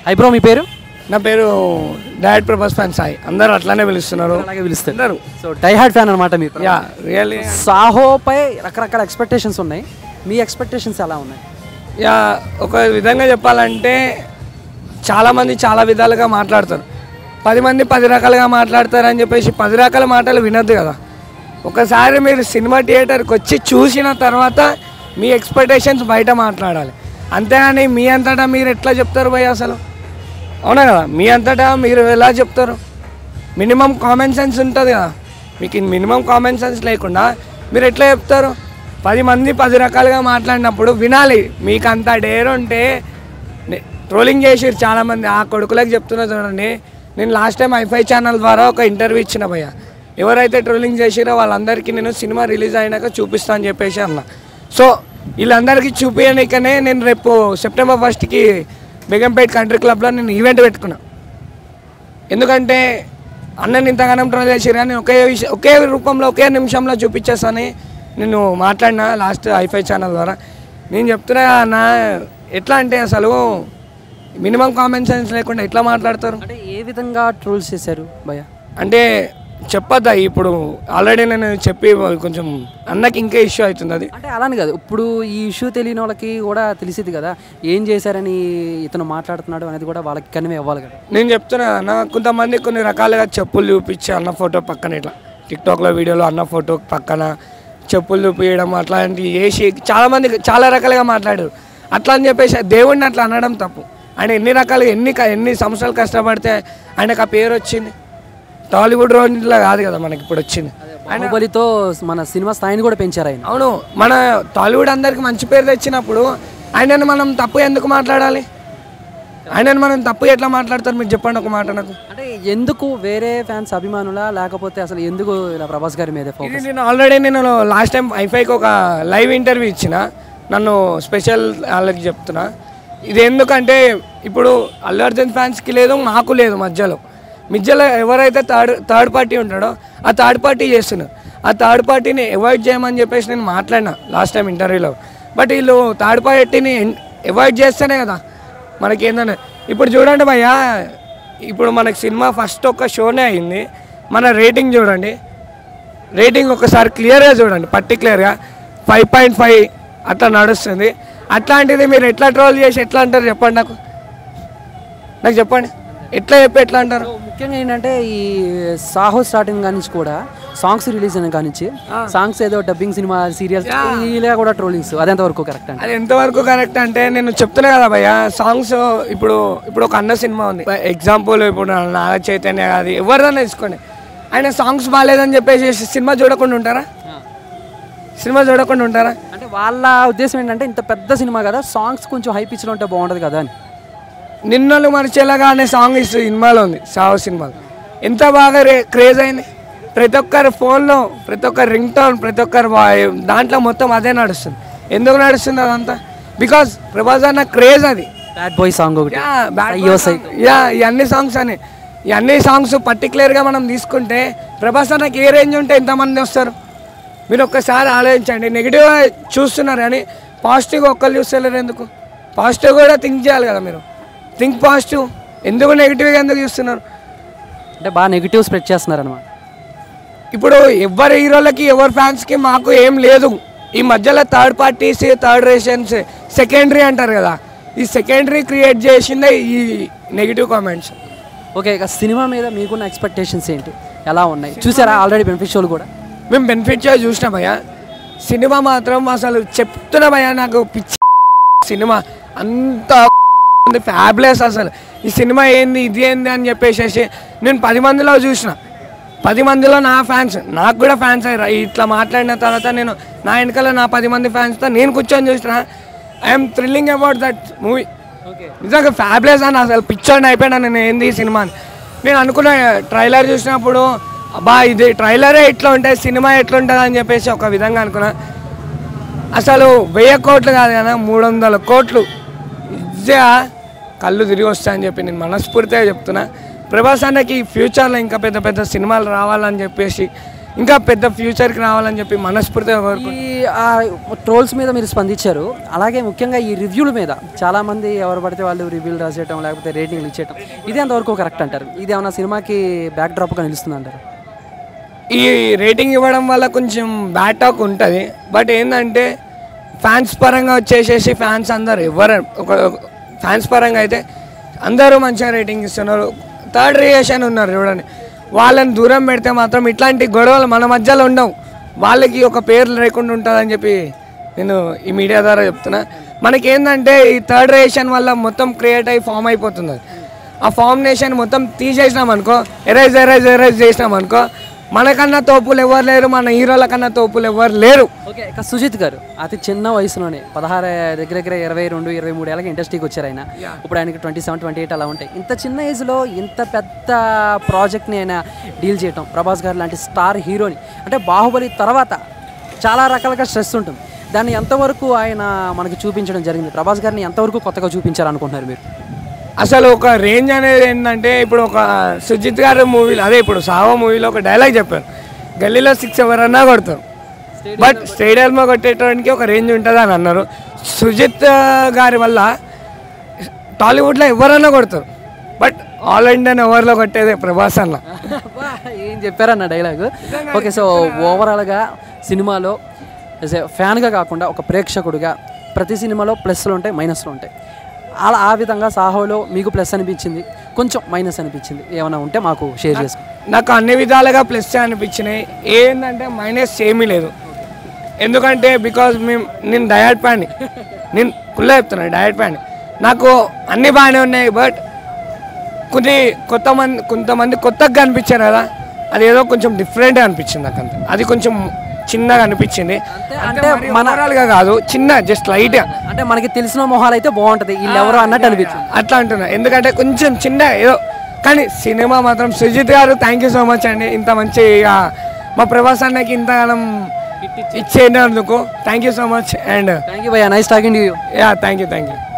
Hi bro మీ పేరు నా పేరు డైరెక్ట్ ప్రభాస్ ఫ్యాన్ సాయి అందరూ అట్లానే పిలుస్తున్నారు అలాగే పిలుస్తారు అందరూ సో డై హార్డ్ ఫ్యాన్ అనమాట మీరు యా రియల్లీ సాహోపై రకరకాల ఎక్స్పెక్టేషన్స్ ఉన్నాయి మీ ఎక్స్పెక్టేషన్స్ ఎలా ఉన్నాయి యా ఒక విధంగా చెప్పాలంటే చాలామంది చాలా విధాలుగా మాట్లాడతారు పది మంది పది రకాలుగా మాట్లాడతారు అని చెప్పేసి పది రకాల మాటలు వినొద్దు కదా ఒకసారి మీరు సినిమా థియేటర్కి వచ్చి చూసిన తర్వాత మీ ఎక్స్పెక్టేషన్స్ బయట మాట్లాడాలి అంతేగాని మీ అంతటా మీరు ఎట్లా చెప్తారు భయ్ అసలు అవునా కదా మీ అంతటా మీరు ఎలా చెప్తారు మినిమం కామన్ సెన్స్ ఉంటుంది కదా మీకు మినిమం కామన్ సెన్స్ లేకుండా మీరు ఎట్లా చెప్తారు పది మంది పది రకాలుగా మాట్లాడినప్పుడు వినాలి మీకు అంత డేర్ ఉంటే ట్రోలింగ్ చేసిరు చాలామంది ఆ కొడుకులకు చెప్తున్నా చూడండి నేను లాస్ట్ టైం ఐఫై ఛానల్ ద్వారా ఒక ఇంటర్వ్యూ ఇచ్చిన భయ్య ఎవరైతే ట్రోలింగ్ చేసిరో వాళ్ళందరికీ నేను సినిమా రిలీజ్ అయినాక చూపిస్తా అని చెప్పేసి అన్న సో వీళ్ళందరికీ చూపించడానికనే నేను రేపు సెప్టెంబర్ ఫస్ట్కి బేగంపేట్ కంట్రీ క్లబ్లో నేను ఈవెంట్ పెట్టుకున్నా ఎందుకంటే అన్నని ఇంతగానం ట్రోల్ చేసిరు కానీ ఒకే విషయం ఒకే రూపంలో ఒకే నిమిషంలో చూపించేస్తానని నేను మాట్లాడినా లాస్ట్ ఐఫై ఛానల్ ద్వారా నేను చెప్తున్నా నా ఎట్లా అంటే అసలు మినిమం కామన్ సెన్స్ లేకుండా ఎట్లా మాట్లాడతారు అంటే ఏ విధంగా ట్రోల్స్ చేశారు భయ అంటే చెప్పొద్దా ఇప్పుడు ఆల్రెడీ నేను చెప్పి కొంచెం అన్నకి ఇంకా ఇష్యూ అవుతుంది అది అంటే అలానే కాదు ఇప్పుడు ఈ ఇష్యూ తెలియని వాళ్ళకి కూడా తెలిసింది కదా ఏం చేశారని ఇతను మాట్లాడుతున్నాడు అనేది కూడా వాళ్ళకి కనివే అవ్వాలి కదా నేను చెప్తున్నా అన్న కొంతమంది కొన్ని రకాలుగా చెప్పులు చూపించి అన్న ఫోటో పక్కన ఇట్లా టిక్టాక్లో వీడియోలో అన్న ఫోటో పక్కన చెప్పులు చూపించడం అట్లాంటివి వేసి చాలామంది చాలా రకాలుగా మాట్లాడారు అట్లా అని చెప్పేసి దేవుడిని అట్లా అనడం తప్పు ఆయన ఎన్ని రకాలుగా ఎన్ని క- ఎన్ని సంవత్సరాలు కష్టపడితే ఆయనకు ఆ పేరు వచ్చింది టాలీవుడ్ రోజుల్లో కాదు కదా మనకి ఇప్పుడు వచ్చింది బాహుబలితో మన సినిమా స్థాయిని కూడా పెంచారు ఆయన అవును మన టాలీవుడ్ అందరికి మంచి పేరు తెచ్చినప్పుడు ఆయనను మనం తప్పు ఎందుకు మాట్లాడాలి ఆయనను మనం తప్పు ఎట్లా మాట్లాడతారు మీరు చెప్పండి ఒక మాట నాకు అంటే ఎందుకు వేరే ఫ్యాన్స్ అభిమానులా లేకపోతే అసలు ఎందుకు ఇలా ప్రభాస్ గారి మీద ఇది ఫోకస్ నేను ఆల్రెడీ నేను లాస్ట్ టైం ఐఫైకి ఒక లైవ్ ఇంటర్వ్యూ ఇచ్చిన నన్ను స్పెషల్ వాళ్ళకి చెప్తున్నా ఇది ఎందుకంటే ఇప్పుడు అల్లు అర్జున్ ఫ్యాన్స్కి లేదు మాకు లేదు మధ్యలో మధ్యలో ఎవరైతే థర్డ్ థర్డ్ పార్టీ ఉంటాడో ఆ థర్డ్ పార్టీ చేస్తున్నారు ఆ థర్డ్ పార్టీని అవాయిడ్ చేయమని చెప్పేసి నేను మాట్లాడినా లాస్ట్ టైం ఇంటర్వ్యూలో బట్ వీళ్ళు థర్డ్ పార్టీని అవాయిడ్ చేస్తేనే కదా మనకి ఏంటంటే ఇప్పుడు చూడండి భయ్యా ఇప్పుడు మనకి సినిమా ఫస్ట్ ఒక షోనే అయింది మన రేటింగ్ చూడండి రేటింగ్ ఒకసారి క్లియర్గా చూడండి పర్టికులర్గా ఫైవ్ పాయింట్ ఫైవ్ అట్లా నడుస్తుంది అట్లాంటిది మీరు ఎట్లా ట్రోల్ చేసి ఎట్లా అంటారు చెప్పండి నాకు నాకు చెప్పండి ఎట్లా చెప్పి ఎట్లా అంటారు ముఖ్యంగా ఏంటంటే ఈ సాహో స్టార్టింగ్ కానించి కూడా సాంగ్స్ రిలీజ్ అయిన కానించి సాంగ్స్ ఏదో డబ్బింగ్ సినిమా సీరియల్స్ ఇలా కూడా ట్రోలింగ్స్ అదెంత వరకు కరెక్ట్ అండి అది ఎంతవరకు కరెక్ట్ అంటే నేను చెప్తున్నా కదా భయ్య సాంగ్స్ ఇప్పుడు ఇప్పుడు ఒక అన్న సినిమా ఉంది ఎగ్జాంపుల్ ఇప్పుడు నాగ చైతన్య అది ఎవరిదన్నా తీసుకోండి ఆయన సాంగ్స్ బాగాలేదని చెప్పేసి సినిమా చూడకుండా ఉంటారా సినిమా చూడకుండా ఉంటారా అంటే వాళ్ళ ఉద్దేశం ఏంటంటే ఇంత పెద్ద సినిమా కదా సాంగ్స్ కొంచెం హై పిచ్లో ఉంటే బాగుంటుంది కదా అని నిన్నలు మరిచేలాగా అనే సాంగ్ ఈ సినిమాలో ఉంది సాహో సినిమాలో ఎంత బాగా రే క్రేజ్ అయింది ప్రతి ఒక్కరి ఫోన్లో ప్రతి ఒక్కరి రింగ్ టోన్ ప్రతి ఒక్కరి వా- దాంట్లో మొత్తం అదే నడుస్తుంది ఎందుకు నడుస్తుంది అదంతా బికాస్ ప్రభాస్ అన్న క్రేజ్ అది బ్యాడ్ బాయ్ సాంగ్ ఒకటి యా బ్యాడ్ అయ్యో సై యా ఈ అన్ని సాంగ్స్ అని ఈ అన్ని సాంగ్స్ పర్టికులర్గా మనం తీసుకుంటే ప్రభాస్ అన్నకి ఏ రేంజ్ ఉంటే ఎంతమంది వస్తారు మీరు ఒక్కసారి ఆలోచించండి నెగిటివ్గా చూస్తున్నారు కానీ పాజిటివ్గా ఒక్కరు చూస్తలేరు ఎందుకు పాజిటివ్ కూడా థింక్ చేయాలి కదా మీరు థింక్ పాజిటివ్ ఎందుకు నెగిటివ్గా ఎందుకు చూస్తున్నారు అంటే బాగా నెగిటివ్ స్ప్రెడ్ చేస్తున్నారు అనమాట ఇప్పుడు ఎవరి హీరోలకి ఎవరి ఫ్యాన్స్కి మాకు ఏం లేదు ఈ మధ్యలో థర్డ్ పార్టీస్ థర్డ్ రేషన్స్ సెకండరీ అంటారు కదా ఈ సెకండరీ క్రియేట్ చేసిందే ఈ నెగిటివ్ కామెంట్స్ ఓకే ఇక సినిమా మీద మీకున్న ఎక్స్పెక్టేషన్స్ ఏంటి ఎలా ఉన్నాయి చూసారా ఆల్రెడీ బెనిఫిట్ షోలు కూడా మేము బెనిఫిట్ చూసినాం భయ్యా సినిమా మాత్రం అసలు చెప్తున్నా భయ్యా నాకు పిచ్చి సినిమా అంత ఫ్యాబ్లెస్ అసలు ఈ సినిమా ఏంది ఇది ఏంది అని చెప్పేసి నేను పది మందిలో చూసిన పది మందిలో నా ఫ్యాన్స్ నాకు కూడా ఫ్యాన్స్ అయ్యారు ఇట్లా మాట్లాడిన తర్వాత నేను నా వెనకాల నా పది మంది ఫ్యాన్స్తో నేను కూర్చొని చూసిన I'm thrilling about that movie okay నిజంగా ఫ్యాబ్లెస్ అని అసలు పిక్చర్ అయిపోయినా నేను ఏంది ఈ సినిమా అని నేను అనుకున్న ట్రైలర్ చూసినప్పుడు అబ్బా ఇది ట్రైలరే ఇట్లా ఉంటుంది సినిమా ఎట్లా ఉంటుంది అని చెప్పేసి ఒక విధంగా అనుకున్నా అసలు వెయ్యి కోట్లు కాదు కదా మూడు వందల కోట్లు ఇజ్జా కళ్ళు తిరిగి వస్తాయని చెప్పి నేను మనస్ఫూర్తిగా చెప్తున్నా ప్రభాస్ అన్నకి ఫ్యూచర్లో ఇంకా పెద్ద పెద్ద సినిమాలు రావాలని చెప్పేసి ఇంకా పెద్ద ఫ్యూచర్కి రావాలని చెప్పి మనస్ఫూర్తిగా కోరుకుంటున్నాను ఈ ట్రోల్స్ మీద మీరు స్పందించారు అలాగే ముఖ్యంగా ఈ రివ్యూల మీద చాలా మంది ఎవరు పడితే వాళ్ళు రివ్యూలు రాసేయటం లేకపోతే రేటింగ్లు ఇచ్చేయటం ఇది ఎంతవరకు కరెక్ట్ అంటారు ఇది ఏమైనా సినిమాకి బ్యాక్ డ్రాప్గా నిలుస్తుంది అంటారు ఈ రేటింగ్ ఇవ్వడం వల్ల కొంచెం బ్యాడ్ టాక్ ఉంటుంది బట్ ఏంటంటే ఫ్యాన్స్ పరంగా వచ్చేసేసి ఫ్యాన్స్ అందరు ఎవరు ఒక ఫ్యాన్స్ పరంగా అయితే అందరూ మంచిగా రేటింగ్ ఇస్తున్నారు థర్డ్ రియేషన్ ఉన్నారు చూడండి వాళ్ళని దూరం పెడితే మాత్రం ఇట్లాంటి గొడవలు మన మధ్యలో ఉండవు వాళ్ళకి ఒక పేరు లేకుండా ఉంటుందని చెప్పి నేను ఈ మీడియా ద్వారా చెప్తున్నా మనకి ఏంటంటే ఈ థర్డ్ రియేషన్ వల్ల మొత్తం క్రియేట్ అయ్యి ఫామ్ అయిపోతుంది అది. ఆ ఫార్మినేషన్ మొత్తం తీసేసినాం అనుకో ఎరైజ్ ఎరైజ్ ఎరైజ్ చేసినాం అనుకో మనకన్నా తోపులు ఎవరు లేరు మన హీరోల కన్నా తోపులు ఎవరు లేరు ఓకే ఇక సుజిత్ గారు అతి చిన్న వయసులోనే పదహారు దగ్గర దగ్గర ఇరవై రెండు ఇరవై మూడు ఏళ్ళకి ఇండస్ట్రీకి వచ్చారు ఆయన ఇప్పుడు ఆయనకి ట్వంటీ సెవెన్ ట్వంటీ ఎయిట్ అలా ఉంటాయి ఇంత చిన్న ఏజ్లో ఇంత పెద్ద ప్రాజెక్ట్ని ఆయన డీల్ చేయటం ప్రభాస్ గారు లాంటి స్టార్ హీరోని అంటే బాహుబలి తర్వాత చాలా రకాలుగా స్ట్రెస్ ఉంటుంది దాన్ని ఎంతవరకు ఆయన మనకి చూపించడం జరిగింది ప్రభాస్ గారిని ఎంతవరకు కొత్తగా చూపించాలనుకుంటున్నారు మీరు అసలు ఒక రేంజ్ అనేది ఏంటంటే ఇప్పుడు ఒక సుజిత్ గారి మూవీలో అదే ఇప్పుడు సావో మూవీలో ఒక డైలాగ్ చెప్పారు గల్లీలో సిక్స్ ఎవరన్నా కొడతారు బట్ స్టేడియంలో కొట్టేటానికి ఒక రేంజ్ ఉంటుంది అని అన్నారు సుజిత్ గారి వల్ల టాలీవుడ్లో ఎవరన్నా కొడతారు బట్ ఆల్ ఇండియన్ ఎవరిలో కొట్టేదే ప్రభాస్ అన్న అబ్బా, ఏం చెప్పారన్న డైలాగ్ ఓకే సో ఓవరాల్గా సినిమాలో యాజ్ ఏ ఫ్యాన్గా కాకుండా ఒక ప్రేక్షకుడిగా ప్రతి సినిమాలో ప్లస్లు ఉంటాయి మైనస్లు ఉంటాయి అలా ఆ విధంగా సాహోలో మీకు ప్లస్ అనిపించింది కొంచెం మైనస్ అనిపించింది ఏమైనా ఉంటే మాకు షేర్ చేసుకో నాకు అన్ని విధాలుగా ప్లస్ అనిపించినాయి ఏంటంటే మైనస్ ఏమీ లేదు ఎందుకంటే బికాజ్ మేము నేను డయట్ ప్యాన్ నేను కుళ్ళ చెప్తున్నాను డయట్ ప్యాన్ నాకు అన్నీ బాగానే ఉన్నాయి బట్ కొన్ని కొత్త మంది కొంతమంది కొత్తగా కనిపించారు కదా అది ఏదో కొంచెం డిఫరెంట్గా అనిపించింది నాకు అంతే అది కొంచెం చిన్నగా అనిపించింది అంటే మన గా కాదు చిన్న జస్ట్ లైట్గా అంటే మనకి తెలిసిన మొహాలు అయితే బాగుంటుంది వీళ్ళు ఎవరు అన్నట్టు అనిపించింది అట్లా అంటున్నా ఎందుకంటే కొంచెం చిన్న ఏదో కానీ సినిమా మాత్రం సుజిత్ గారు థ్యాంక్ యూ సో మచ్ అండి ఇంత మంచి ఆ, మా ప్రభాస్ అన్నకి ఇంతగానం ఇచ్చేందుకు thank you so much and thank you భయ్యా nice talking you yeah thank you thank you